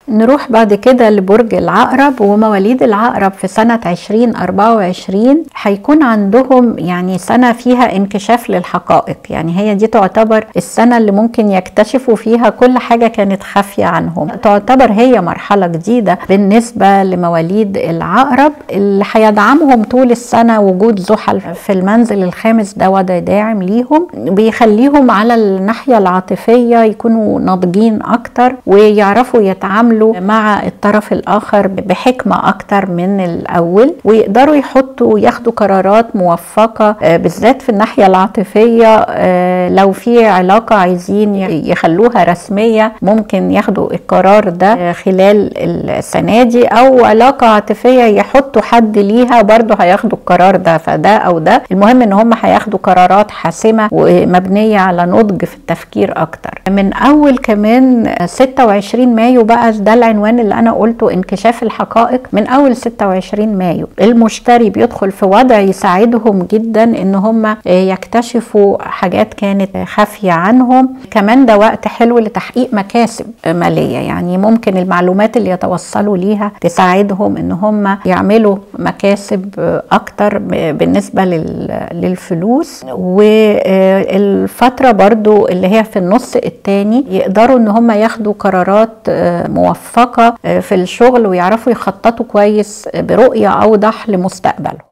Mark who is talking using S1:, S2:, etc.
S1: نروح بعد كده لبرج العقرب ومواليد العقرب في سنة 2024 هيكون عندهم يعني سنة فيها انكشاف للحقائق يعني هي دي تعتبر السنة اللي ممكن يكتشفوا فيها كل حاجة كانت خافية عنهم تعتبر هي مرحلة جديدة بالنسبة لمواليد العقرب اللي هيدعمهم طول السنة وجود زحل في المنزل الخامس ده وضع داعم ليهم بيخليهم على الناحية العاطفية يكونوا ناضجين أكتر ويعرفوا يتعاملوا مع الطرف الآخر بحكمة أكتر من الأول ويقدروا يحطوا ياخدوا قرارات موفقة بالذات في الناحية العاطفية لو في علاقة عايزين يخلوها رسمية ممكن ياخدوا القرار ده خلال السنة دي أو علاقة عاطفية يحطوا حد ليها برضه هياخدوا القرار ده فده أو ده المهم إن هم هياخدوا قرارات حاسمة ومبنية على نضج في التفكير أكتر من أول كمان 26 مايو بقى ده العنوان اللي أنا قلته انكشاف الحقائق من أول 26 مايو المشتري بيدخل في وضع يساعدهم جدا إن هم يكتشفوا حاجات كانت خافية عنهم كمان ده وقت حلو لتحقيق مكاسب مالية يعني ممكن المعلومات اللي يتوصلوا ليها تساعدهم ان هم يعملوا مكاسب اكتر بالنسبة للفلوس والفترة برضو اللي هي في النص التاني يقدروا ان هم ياخدوا قرارات موفقة في الشغل ويعرفوا يخططوا كويس برؤية اوضح لمستقبلهم